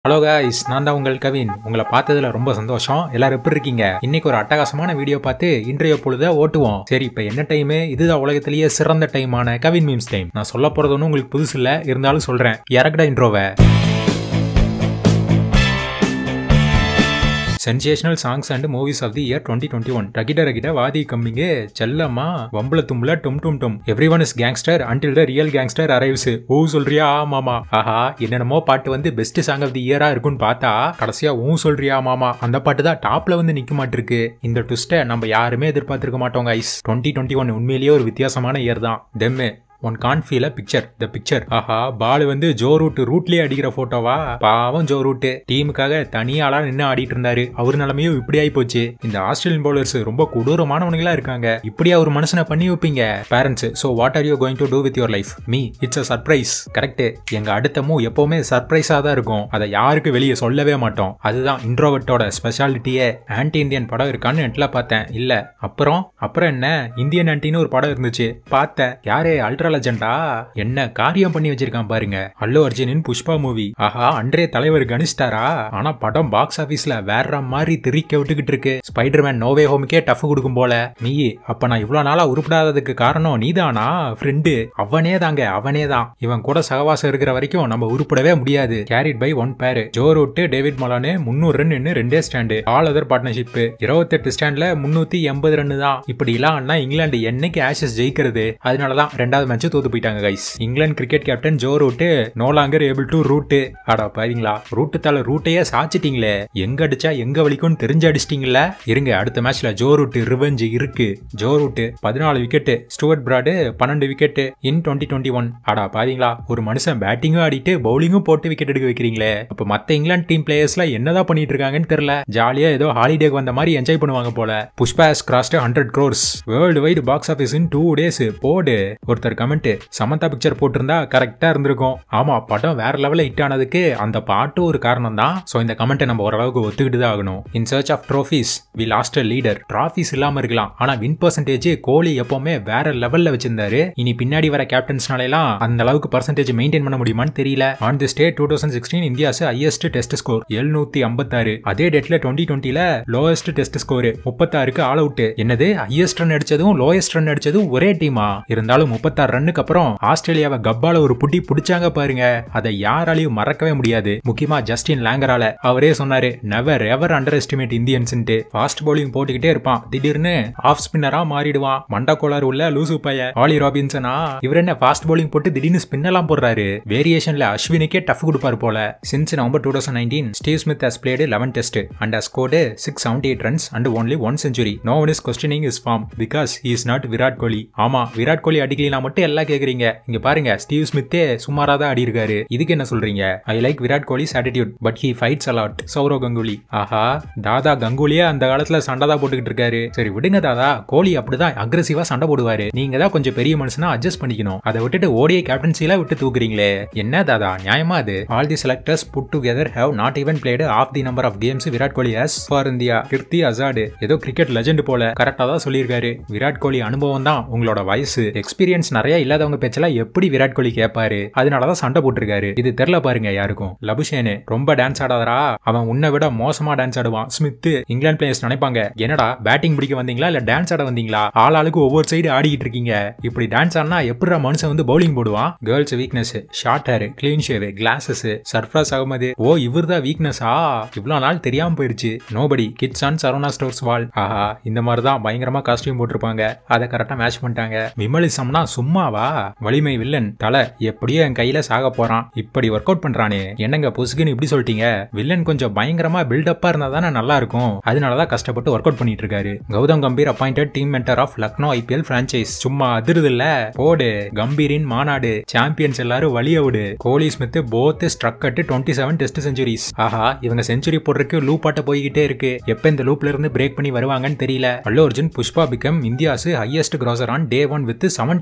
hello guys நான் தான் உங்கள் கவின் உங்களை பார்த்ததுல ரொம்ப சந்தோஷம் எல்லாரும் எப்படி இருக்கீங்க இன்னைக்கு ஒரு அட்டகாசமான வீடியோ பார்த்து இன்றைய பொழுத ஓட்டுவோம் சரி இப்போ என்ன டைம் இதுதான் உலகத்திலேயே சிறந்த டைமான கவின் மீம்ஸ் டைம் நான் சொல்ல போறது ஒன்றும் உங்களுக்கு புதுசு இல்லை இருந்தாலும் சொல்றேன் இறக்கடா இன்ட்ரோவை sensational songs and movies of the year twenty twenty one ரகிட ரகிட வாதி கம்மிங்கு செல்லம்மா வம்பள தும்பல டும் டும் டும் everyone is gangster until the real gangster arrives ஊ சொல்றியா மாமா ஆஹா என்னென்னமோ பாட்டு வந்து பெஸ்ட் சாங் ஆஃப் தி இயரா இருக்குன்னு பார்த்தா கடைசியா ஊ சொல்றியா மாமா அந்த பாட்டு தான் டாப்ல வந்து நிக்க மாட்டிருக்கு இந்த ட்விஸ்ட்டை நம்ம யாருமே எதிர்பார்த்திருக்க மாட்டோம் ஐஸ் டுவெண்ட்டி டுவெண்ட்டி ஒன் உண்மையிலேயே ஒரு வித்தியாசமான இயர் தான் டெம்மு one can feel a picture the picture ஆஹா பால் வந்து ஜோ ரூட் ரூட்லயே அடிக்கிற போட்டோவா பாவம் ஜோ ரூட் டீமுக்காக தனியாளா நின்று ஆடிட்டு இருந்தாரு அவர் நிலைமையும் இப்படி ஆகி போச்சு இந்த ஆஸ்திரேலியன் பவுலர்ஸ் ரொம்ப கொடூரமானவனுங்களா இருக்காங்க இப்படியா ஒரு மனுஷனை பண்ணி வைப்பீங்க parents so what are you going to do with your life me it's a surprise correct எங்க அடுத்த மூவ் எப்பவுமே சர்ப்ரைஸா தான் இருக்கும் அதை யாருக்கு வெளியே சொல்லவே மாட்டோம் அதுதான் இன்ட்ரோவர்ட்டோட ஸ்பெஷாலிட்டியே ஆன்டி இந்தியன் படம் இருக்கான்னு நெட்ல பார்த்தேன் இல்ல அப்புறம் அப்புறம் என்ன இந்தியன் ஆன்டின்னு ஒரு படம் இருந்துச்சு பார்த்தேன் யாரே அல்ட்ரா லெஜெண்டா என்ன காரியம் பண்ணி வச்சிருக்கான் பாருங்க அல்லு அர்ஜுனின் புஷ்பா மூவி ஆஹா அன்றே தலைவர் கணிச்சிட்டாரா ஆனா படம் பாக்ஸ் ஆபீஸ்ல வேற மாதிரி திரிக்க விட்டுக்கிட்டு இருக்கு ஸ்பைடர்மேன் நோவே ஹோமுக்கே டஃப் கொடுக்கும் போல நீ அப்ப நான் இவ்வளவு நாளா உருப்படாததுக்கு காரணம் நீதானா ஃப்ரெண்டு அவனே தாங்க அவனே தான் இவன் கூட சகவாசம் இருக்கிற வரைக்கும் நம்ம உருப்படவே முடியாது கேரிட் பை ஒன் பேரு ஜோ ரூட்டு டேவிட் மலானு முன்னூறு ரன் ரெண்டே ஸ்டாண்டு ஆல் அதர் பார்ட்னர்ஷிப் இருபத்தெட்டு ஸ்டாண்ட்ல முன்னூத்தி எண்பது ரன் தான் இப்படி எல்லாம் ஆனா இங்கிலாந்து என்னைக்கு ஆஷஸ் ஜெயிக்கிறது அதனாலதான் ரெண்டாவது மேட்ச் தோத்து போயிட்டாங்க guys England cricket captain Joe Root no longer able to Root ஆடா பாவீங்களா ரூட்டு தால ரூட்டையே சாச்சிட்டீங்களே எங்க அடிச்சா எங்க வலிக்கும்னு தெரிஞ்சு அடிச்சிட்டீங்களா இருங்க அடுத்த மேட்ச்ல ஜோ ரூட்டு ரிவெஞ்ச் இருக்கு ஜோ ரூட்டு பதினாலு விக்கெட்டு ஸ்டுவர்ட் பிராடு பன்னெண்டு wicket in twenty twenty one ஆடா பாவீங்களா ஒரு மனுஷன் பேட்டிங்கும் ஆடிட்டு பவுலிங்கும் போட்டு விக்கெட் எடுக்க வைக்கிறீங்களே அப்ப மத்த இங்கிலாந்து டீம் பிளேயர்ஸ்லாம் என்னதான் பண்ணிட்டு இருக்காங்கன்னு தெரியல ஜாலியா ஏதோ ஹாலிடேக்கு வந்த மாதிரி என்ஜாய் பண்ணுவாங்க போல Pushpa has crossed hundred crores worldwide box office in two days போடு ஒருத்தர் கமெண்ட் சமந்தா பிக்சர் போட்டிருந்தா கரெக்டா இருந்திருக்கும் ஆமா படம் வேற லெவல்ல ஹிட் ஆனதுக்கு அந்த பாட்டு ஒரு காரணம் தான் சோ இந்த கமெண்ட்டை நம்ம ஓரளவுக்கு ஒத்துக்கிட்டு தான் ஆகணும் in search of trophies we lost a leader trophies இல்லாம இருக்கலாம் ஆனா வின் பர்சன்டேஜ் கோலி எப்பவுமே வேற லெவல்ல வச்சிருந்தாரு இனி பின்னாடி வர கேப்டன்ஸ்னால எல்லாம் அந்த அளவுக்கு பர்சன்டேஜ் மெயின்டைன் பண்ண முடியுமான்னு தெரியல on the stay two thousand sixteen India's highest test score எழுநூத்தி ஐம்பத்தாறு அதே டேட்ல டுவெண்ட்டி டுவெண்ட்டில லோயஸ்ட் டெஸ்ட் ஸ்கோர் முப்பத்தாறுக்கு ஆல் அவுட் என்னது ஹையஸ்ட் ரன் அடிச்சதும் லோயஸ்ட் ரன் அடிச்சதும் ஒரே டீமா இருந்தாலும் முப்பத்தாறு ரன்னுக்கு அப்புறம் ஆஸ்திரேலியாவை கப்பால ஒரு புட்டி புடிச்சாங்க பாருங்க அதை யாராலையும் மறக்கவே முடியாது முக்கியமா ஜஸ்டின் லேங்கரால அவரே சொன்னாரு நெவர் எவர் அண்டர் எஸ்டிமேட் இந்தியன்ஸ்ன்ட்டு ஃபாஸ்ட் பவுலிங் போட்டுக்கிட்டே இருப்பான் திடீர்னு ஆஃப் ஸ்பின்னரா மாறிடுவான் மண்டா கோளாறு உள்ள லூசு பைய ஆலி ராபின்சனா இவர் என்ன ஃபாஸ்ட் பவுலிங் போட்டு திடீர்னு ஸ்பின் எல்லாம் போடுறாரு வேரியேஷன்ல அஸ்வினுக்கே டஃப் கொடுப்பாரு போல since November two thousand nineteen Steve Smith has played eleven test and has scored six seventy eight runs and only one century no one is questioning his form because he is not Virat Kohli ஆமா விராட் கோலி அடிக்கலாம் மட்டும் எல்லாம் கேக்குறீங்க இங்க பாருங்க Steve ஸ்மித்தே சுமாரா தான் ஆடி இருக்காரு இதுக்கு என்ன சொல்றீங்க I like Virat Kohli's attitude but he fights a lot Sourav Ganguly ஆஹா தாதா கங்குலியே அந்த காலத்துல சண்டை தான் போட்டுக்கிட்டு இருக்காரு சரி விடுங்க தாதா கோலி அப்படிதான் அக்ரெசிவா சண்டை போடுவாரு நீங்க தான் கொஞ்சம் பெரிய மனுஷனா அட்ஜஸ்ட் பண்ணிக்கணும் அதை விட்டுட்டு ஓடிய கேப்டன்சில விட்டு தூக்குறீங்களே என்ன தாதா நியாயமா அது all the selectors put together have not even played of the number of games Virat Kohli has for India Kirti Azad ஏதோ கிரிக்கெட் லெஜெண்ட் போல கரெக்டா தான் சொல்லியிருக்காரு விராட் கோலி அனுபவம் தான் உங்களோட வயசு எக்ஸ்பீரியன்ஸ் நிறைய இல்லாதவங்க பேச்செல்லாம் எப்படி விராட் கோலி கேட்பாரு அதனாலதான் சண்டை போட்டிருக்காரு இது தெரியல பாருங்க யாருக்கும் லபுஷேனு ரொம்ப டான்ஸ் ஆடாதரா அவன் உன்னை விட மோசமா டான்ஸ் ஆடுவான் ஸ்மித் இங்கிலாந்து பிளேயர்ஸ் நினைப்பாங்க என்னடா பேட்டிங் பிடிக்க வந்தீங்களா இல்ல டான்ஸ் ஆட வந்தீங்களா ஆள் ஆளுக்கு ஒவ்வொரு சைடு ஆடிக்கிட்டு இருக்கீங்க இப்படி டான்ஸ் ஆடினா எப்படிடா மனுஷன் வந்து பவுலிங் போடுவான் girls weakness short hair clean shave glasses Sarfaraz Ahmed ஓ இவர் தான் வீக்னஸா இவ்வளவு நாள் தெரியாம போயிருச்சு nobody kids on Saravana stores wall ஆஹா இந்த மாதிரி தான் பயங்கரமா காஸ்டியூம் போட்டிருப்பாங்க அதை கரெக்டா மேட்ச் பண்ணிட்டாங்க விமலிசம்னா சும்மாவா வலிமை வில்லன் தலை எப்படியோ என் கையில சாக போறான் இப்படி ஒர்க் அவுட் பண்றானே என்னங்க பொசுக்குன்னு இப்படி சொல்லிட்டீங்க வில்லன் கொஞ்சம் பயங்கரமா பில்டப்பா இருந்தா தானே நல்லா இருக்கும் அதனாலதான் கஷ்டப்பட்டு ஒர்க் அவுட் பண்ணிட்டு இருக்காரு Gautam Gambhir appointed team mentor of Lucknow IPL franchise சும்மா அதிருது இல்ல போடு கம்பீரின் மாநாடு சாம்பியன்ஸ் எல்லாரும் வழிய விடு Kohli Smith both struck at twenty seven test centuries ஆஹா இவங்க செஞ்சுரி போடுறதுக்கு லூப் ஆட்ட போய்கிட்டே இருக்கு எப்ப இந்த லூப்ல இருந்து பிரேக் பண்ணி வருவாங்கன்னு தெரியல Allu Arjun Pushpa become India's highest grosser on day one with seventy one crore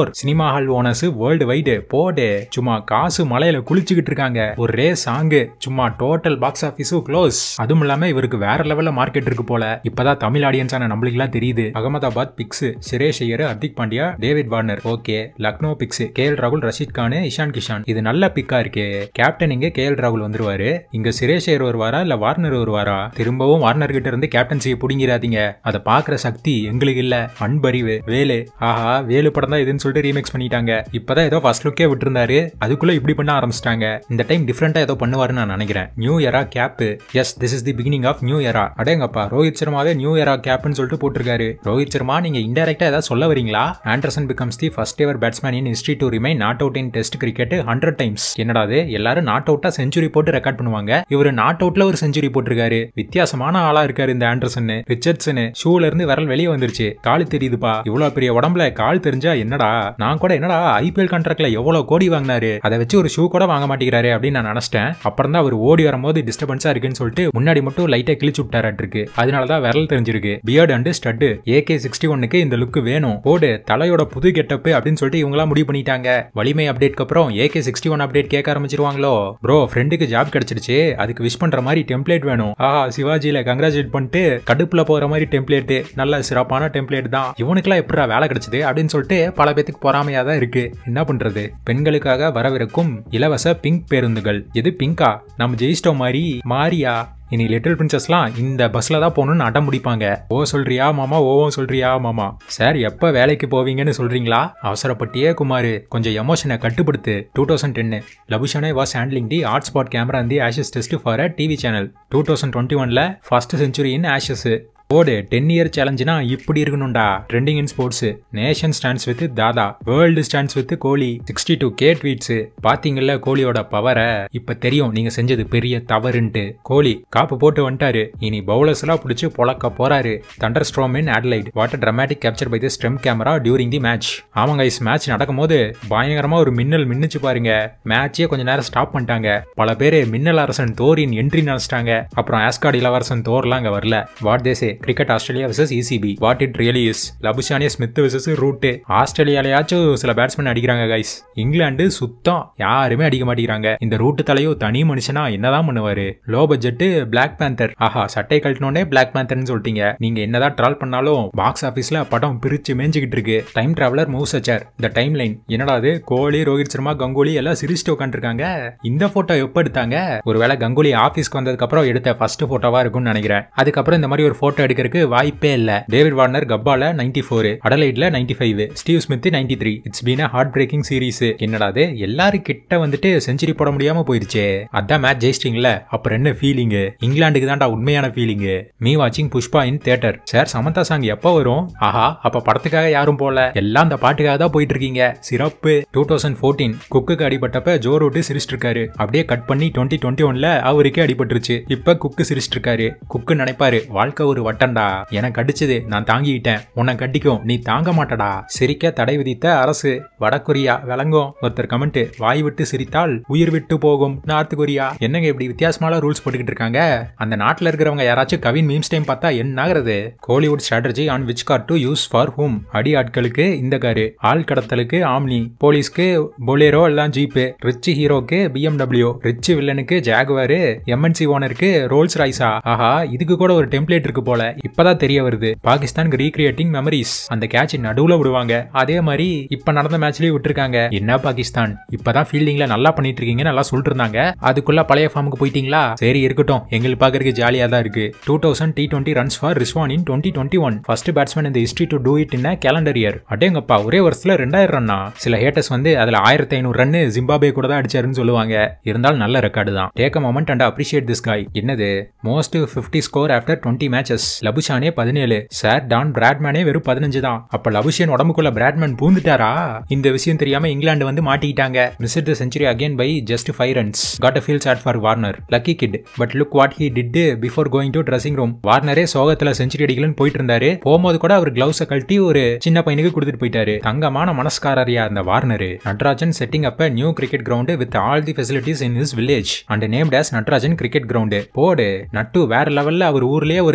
for cinema hall owners worldwide போடு சும்மா காசு மலையில குளிச்சுக்கிட்டு இருக்காங்க ஒரு ரே சாங்கு சும்மா டோட்டல் பாக்ஸ் ஆஃபீஸும் க்ளோஸ் அதுவும் இல்லாம இவருக்கு வேற லெவல்ல மார்க்கெட் இருக்கு போல இப்பதான் தமிழ் ஆடியன்ஸான நம்மளுக்குலாம் தெரியுது Ahmedabad picks Suresh Iyer Hardik Pandya David Warner okay Lucknow picks K L ராகுல் ரஷீத் கான் இஷான் கிஷான் இது நல்ல பிக்கா இருக்கு கேப்டன் இங்க கே எல் ராகுல் வந்துருவாரு இங்க சுரேஷ் ஐயர் வருவாரா இல்ல வார்னர் வருவாரா திரும்பவும் வார்னர் கிட்ட இருந்து கேப்டன்சியை புடிங்கிறாதீங்க அதை பாக்குற சக்தி எங்களுக்கு இல்ல அன்பறிவு வேலு ஆஹா வேலு படம் தான் இதுன்னு சொல்லிட்டு ரீமேக்ஸ் பண்ணிட்டாங்க இப்பதான் ஏதோ ஃபர்ஸ்ட் லுக்கே விட்டுருந்தாரு அதுக்குள்ள இப்படி பண்ண ஆரம்பிச்சிட்டாங்க இந்த டைம் டிஃப்ரெண்டா ஏதோ பண்ணுவாருன்னு நான் நினைக்கிறேன் new era cap yes this is the beginning of new era அடேங்கப்பா ரோஹித் சர்மாவே நியூ எரா கேப்னு சொல்லிட்டு போட்டிருக்காரு ரோஹித் சர்மா நீங்க இன்டெரக்டா ஏதாவது சொல்ல வரீங்களா Anderson becomes the first ever batsman in history to remain not out in test cricket hundred times என்னடா அது எல்லாரும் நாட் அவுட்டா செஞ்சுரி போட்டு ரெக்கார்ட் பண்ணுவாங்க இவர் நாட் அவுட்ல ஒரு செஞ்சுரி போட்டிருக்காரு வித்தியாசமான ஆளா இருக்காரு இந்த ஆண்டர்சன் ரிச்சர்ட்சன் ஷூல இருந்து விரல் வெளியே வந்துருச்சு கால் தெரியுதுப்பா இவ்வளவு பெரிய உடம்புல கால் தெரிஞ்சா என்னடா நான் கூட என்னடா ஐபிஎல் கான்ட்ராக்ட்ல எவ்வளவு கோடி வாங்கினாரு அதை வச்சு ஒரு ஷூ கூட வாங்க மாட்டேங்கிறாரு அப்படின்னு நான் நினைச்சிட்டேன் அப்புறம் தான் அவர் ஓடி வரும்போது டிஸ்டர்பன்ஸா இருக்குன்னு சொல்லிட்டு முன்னாடி மட்டும் லைட்டா கிழிச்சு விட்டாராட்டு இருக்கு அதனாலதான் விரல் தெரிஞ்சிருக்கு beard and stud AK sixty ஒன்னுக்கு இந்த லுக் வேணும் போடு தலையோட புது கெட்டப் அப்படின்னு சொல்லிட்டு இவங்களா முடிவு பண்ணிட்டாங்க வலிமை அப்டேட்க்கு அப்புறம் ஏகே சிக்ஸ்டி ஒன் அப்டேட் கேட்க ஆரம்பிச்சிருவாங்களோ ப்ரோ ஃப்ரெண்டுக்கு ஜாப் கிடைச்சிருச்சு அதுக்கு விஷ் பண்ற மாதிரி டெம்ப்ளேட் வேணும் ஆஹா சிவாஜியில கங்க்ராச்சுலேட் பண்ணிட்டு கடுப்புல போற மாதிரி டெம்ப்ளேட் நல்ல சிறப்பான டெம்ப்ளேட் தான் இவனுக்குலாம் எப்படா வேலை கிடைச்சது அப்படின்னு சொல்லிட்டு பல பேத்துக்கு பொறாமையா தான் இருக்கு என்ன பண்றது பெண்களுக்காக வரவிருக்கும் இலவச பிங்க் பேருந்துகள் எது பிங்கா நம்ம ஜெயிச்சிட்டோம் மாதிரி மாரியா இனி லிட்டில் பிரின்சஸ்லாம் இந்த பஸ்ல தான் போகணும்னு அடம் முடிப்பாங்க ஓ சொல்றியா மாமா ஓவும் சொல்றியா மாமா சார் எப்ப வேலைக்கு போவீங்கன்னு சொல்றீங்களா அவசரப்பட்டியே குமார் கொஞ்சம் எமோஷனை கட்டுப்படுத்து two thousand ten Labuschagne was handling the hot spot camera இந்த Ashes test for a TV channel two thousand twenty ஒன்ல ஃபர்ஸ்ட் செஞ்சுரி இன் ஆஷஸ் போடு டென் இயர் சேலஞ்சுனா இப்படி இருக்கணும்டா trending in sports nation stands with Dada world stands with Kohli sixty two K tweets பாத்தீங்கல்ல கோலியோட பவரை இப்ப தெரியும் நீங்க செஞ்சது பெரிய தவறுன்ட்டு கோலி காப்பு போட்டு வந்துட்டாரு இனி பவுலர்ஸ் எல்லாம் பிடிச்சி பொழக்க போறாரு thunderstorm in Adelaide water dramatic capture by the storm camera during the match ஆமாங்க இஸ் மேட்ச் நடக்கும்போது பயங்கரமா ஒரு மின்னல் மின்னுச்சு பாருங்க மேட்சே கொஞ்ச நேரம் ஸ்டாப் பண்ணிட்டாங்க பல பேர் மின்னல் அரசன் தோரின் என்ட்ரி நினைச்சிட்டாங்க அப்புறம் ஆஸ்கார்ட் இளவரசன் தோர்லாம் அங்க வரல what these cricket Australia wishes ECB what it really is லபுஷானியா ஸ்மித் விசஸ் ரூட்டு ஆஸ்திரேலியாலயாச்சும் சில பேட்ஸ்மேன் அடிக்கிறாங்க கைஸ் இங்கிலாந்து சுத்தம் யாருமே அடிக்க மாட்டேங்கிறாங்க இந்த ரூட்டு தலையோ தனி மனுஷனா என்னதான் பண்ணுவாரு லோ பட்ஜெட் பிளாக் பேந்தர் ஆஹா சட்டை கழட்டினோடனே பிளாக் பேந்தர்னு சொல்லிட்டீங்க நீங்க என்னதான் ட்ரால் பண்ணாலும் பாக்ஸ் ஆபீஸ்ல படம் பிரிச்சு மேய்ஞ்சுக்கிட்டு இருக்கு டைம் டிராவலர் மூவ் சச்சர் இந்த டைம் லைன் என்னடா அது கோலி ரோஹித் சர்மா கங்குலி எல்லாம் சிரிச்சுட்டு உட்காந்துருக்காங்க இந்த போட்டோ எப்ப எடுத்தாங்க ஒருவேளை கங்குலி ஆபீஸ்க்கு வந்ததுக்கு அப்புறம் எடுத்த ஃபர்ஸ்ட் போட்டோவா இருக்கும்னு நினைக்கிறேன் அதுக்கப்புறம் இந்த மாதிரி ஒரு போட்டோ எடுக்கிறதுக்கு வாய்ப்பே இல்ல டேவிட் வார்னர் கப்பால 94 ஃபோர் அடலைட்ல 95 five Steve Smith 93 three it's been heartbreaking series என்னடா அது எல்லாரும் கிட்ட வந்துட்டு செஞ்சுரி போட முடியாம போயிருச்சே அதான் மேட்ச் ஜெயிச்சிட்டீங்களே அப்புறம் என்ன ஃபீலிங் இங்கிலாந்துக்கு தான்டா உண்மையான ஃபீலிங் மீ வாட்சிங் Pushpa in theatre sir Samantha song எப்போ வரும் ஆஹா அப்ப படத்துக்காக யாரும் போல எல்லாம் அந்த பாட்டுக்காக தான் போயிட்டு இருக்கீங்க சிறப்பு டூ தௌசண்ட் ஃபோர்டீன் குக்குக்கு அடிபட்டப்ப ஜோ ரூட்டு சிரிச்சிட்டு இருக்காரு அப்படியே கட் பண்ணி டுவெண்ட்டி டுவெண்ட்டி ஒன்ல அவருக்கே அடிபட்டுருச்சு இப்ப குக்கு சிரிச்சிட்டு இருக்காரு குக்கு நினைப்பாரு வாழ்க்கை ஒரு வட்டம்டா எனக்கு அடிச்சது நான் தாங்கிக்கிட்டேன் உன்னை கட்டிக்கும் நீ தாங்க மாட்டடா சிரிக்க தடை விதித்த அரசு வடகொரியா விளங்கும் ஒருத்தர் கமெண்ட் வாய் விட்டு சிரித்தால் உயிர் விட்டு போகும் நார்த் கொரியா என்னங்க இப்படி வித்தியாசமான ரூல்ஸ் போட்டுக்கிட்டு இருக்காங்க அந்த நாட்டுல இருக்கிறவங்க யாராச்சும் கவின் மீம்ஸ் டைம் பார்த்தா என்ன ஆகுறது Kollywood strategy on which car to use for whom அடி ஆட்களுக்கு இந்த காரு ஆள் கடத்தலுக்கு ஆம்னி போலீஸ்க்கு பொலேரோ எல்லாம் ஜீப்பு ரிச் ஹீரோக்கு பிஎம்டபிள்யூ ரிச் வில்லனுக்கு ஜாகுவாரு எம்என்சி ஓனருக்கு ரோல்ஸ் ராய்ஸா ஆஹா இதுக்கு கூட ஒரு டெம்ப்ளேட் இருக்கு போல இப்பதான் தெரிய வருது பாகிஸ்தானுக்கு ரீக்ரியேட்டிங் மெமரிஸ் அந்த கேட்ச் நடுவுல விடுவாங்க அதே மாதிரி இப்ப நடந்த மேட்ச்லயும் விட்டுருக்காங்க என்ன பாகிஸ்தான் இப்பதான் ஃபீல்டிங்ல நல்லா பண்ணிட்டு இருக்கீங்க நல்லா சொல்லிட்டு இருந்தாங்க அதுக்குள்ள பழைய ஃபார்முக்கு போயிட்டீங்களா சரி இருக்கட்டும் எங்களுக்கு பாக்குறதுக்கு ஜாலியா தான் இருக்கு two thousand T twenty runs for Rizwan in twenty twenty one first batsman இந்த history to do it in calendar year அடேங்கப்பா ஒரே வருஷத்துல ரெண்டாயிரம் ரன்னா சில ஹேட்டர்ஸ் வந்து அதுல ஆயிரத்தி ஐநூறு ரன் ஜிம்பாபே கூட தான் அடிச்சாருன்னு சொல்லுவாங்க இருந்தாலும் நல்ல ரெக்கார்டு தான் take a moment and appreciate this guy என்னது most fifty score after twenty matches Labuschagne பதினேழு சார் டான் பிராட்மேனே வெறும் பதினஞ்சு தான் அப்ப லபுஷியன் உடம்புக்குள்ள பிராட்மேன் பூந்துட்டாரா இந்த விஷயம் தெரியாம இங்கிலாந்து வந்து மாட்டிக்கிட்டாங்க miss the century again by just five runs got a feel sad for Warner lucky kid but look what he did before going to dressing room வார்னரே சோகத்துல செஞ்சுரி அடிக்கலன்னு போயிட்டு இருந்தாரு போகும்போது கூட அவர் கிளவுஸை கழட்டி ஒரு சின்ன பையனுக்கு கொடுத்துட்டு போயிட்டாரு தங்கமான மனஸ்காரரியா அந்த Warner Natarajan setting up new cricket ground with all the facilities in his village and named as Natarajan cricket ground போடு நட்டு வேற லெவல்ல அவர் ஊர்லயே ஒரு கிரிக்கெட் கிரவுண்ட்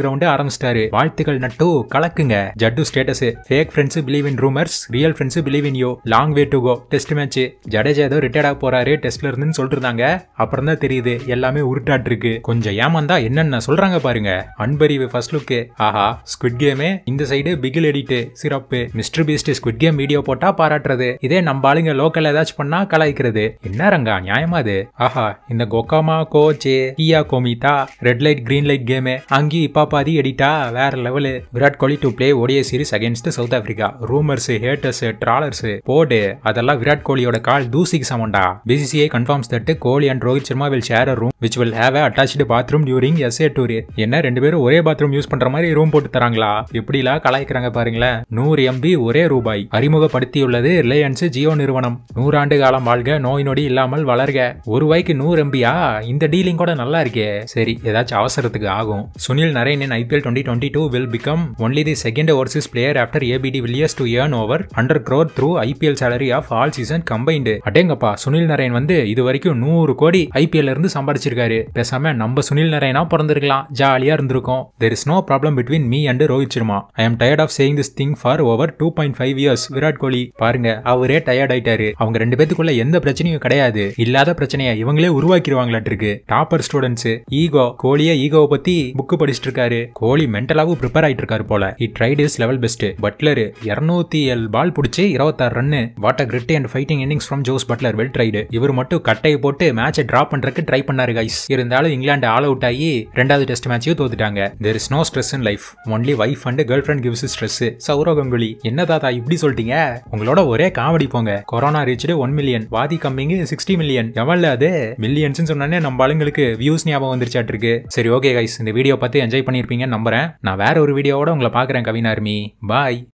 ரவுண்டு ஆரம்பிச்சிட்டாரு வாழ்த்துக்கள் நட்டு கலக்குங்க Jaddu status fake friends believe in rumours real friends believe in you long way to go test match Jadeja ஏதோ retired ஆக போறாரு டெஸ்ட்ல இருந்துன்னு சொல்லிட்டு இருந்தாங்க அப்புறம் தான் தெரியுது எல்லாமே உருட்டாட்டு இருக்கு கொஞ்சம் ஏமாந்தா என்னென்ன சொல்றாங்க பாருங்க அன்பறிவு ஃபர்ஸ்ட் லுக்கு ஆஹா ஸ்குவிட் கேமே இந்த சைடு பிகில் எடிட் சிறப்பு mister Beast squid game video போட்டா பாராட்டுறது இதே நம்ம ஆளுங்க லோக்கல் ஏதாச்சும் பண்ணா கலாய்க்கிறது என்ன ரங்கா நியாயமா அது ஆஹா இந்த கொக்காமா கோச்சு கியா கோமிதா red light green light game அங்கி இப்பா பாதி எடிட்டா வேற level Virat Kohli to play ODI series against South Africa rumours haters trollers போடு அதெல்லாம் விராட் கோலியோட கால் தூசிக்கு சமண்டா BCCI confirms that Kohli and Rohit Sharma will share room which will have attach bathroom during SA tour என்ன ரெண்டு பேரும் ஒரே பாத்ரூம் யூஸ் பண்ற மாதிரி ரூம் போட்டு தராங்களா எப்படிலாம் கலாய்க்கிறாங்க பாருங்களேன் நூறு எம்பி ஒரே ரூபாய் அறிமுகப்படுத்தியுள்ளது ரிலையன்ஸ் ஜியோ நிறுவனம் நூறாண்டு காலம் வாழ்க நோய் நொடி இல்லாமல் வளர்க ஒரு ரூபாய்க்கு நூறு எம்பியா இந்த டீலிங் கூட நல்லா இருக்கே சரி ஏதாச்சும் அவசரத்துக்கு ஆகும் Sunil Narine in IPL twenty twenty two will become only the second overseas player after AB de Villiers to earn over hundred crore through IPL salary of all season combined அடேங்கப்பா சுனில் நரேன் வந்து இது வரைக்கும் நூறு கோடி ஐபிஎல் இருந்து சம்பாதிச்சிருக்காரு பேசாம நம்ம சுனில் நரேனா பிறந்திருக்கலாம் ஜாலியா இருந்திருக்கும் there is no problem between me and Rohit Sharma I am tired of saying this thing for over two point five years Virat Kohli பாருங்க அவரே டயர்ட் ஆயிட்டாரு அவங்க ரெண்டு பேத்துக்குள்ள எந்த பிரச்சனையும் கிடையாது இல்லாத பிரச்சனையை இவங்களே உருவாக்கிடுவாங்களாட்டு இருக்கு டாப்பர் ஸ்டூடெண்ட்ஸ் ஈகோ கோலியே ஈகோவை பத்தி புக் படிச்சிட்டு இருக்காரு கோலி மென்டலாவும் ப்ரிப்பேர் ஆயிட்டு இருக்காரு போல it tried his level best Buttler இருநூத்தி ஏழு பால் பிடிச்சி இருபத்தாறு run what a grit and fighting innings from Jos Buttler well tried இவர் மட்டும் கட்டையை போட்டு மேட்சை டிராப் பண்றதுக்கு ட்ரை பண்ணாரு கைஸ் இருந்தாலும் இங்கிலாந்து ஆல் அவுட் ஆகி ரெண்டாவது டெஸ்ட் மேட்சையும் தோத்துட்டாங்க there is no stress in life only wife and girlfriend gives stress Sourav Ganguly என்ன தாத்தா இப்படி சொல்லிட்டீங்க உங்களோட ஒரே காமெடி போங்க corona reach one million Vaathi coming sixty million எவ்வளவு அது மில்லியன்ஸ் சொன்னே நம்ம ஆளுங்களுக்கு வியூஸ் ஞாபகம் வந்துருச்சாட்டு இருக்கு சரி ஓகே கைஸ் இந்த வீடியோ பார்த்து என்ஜாய் பண்ணியிருப்பீங்கன்னு நம்புறேன் நான் வேற ஒரு வீடியோவோட உங்களை பார்க்குறேன் கவினார்மி பாய்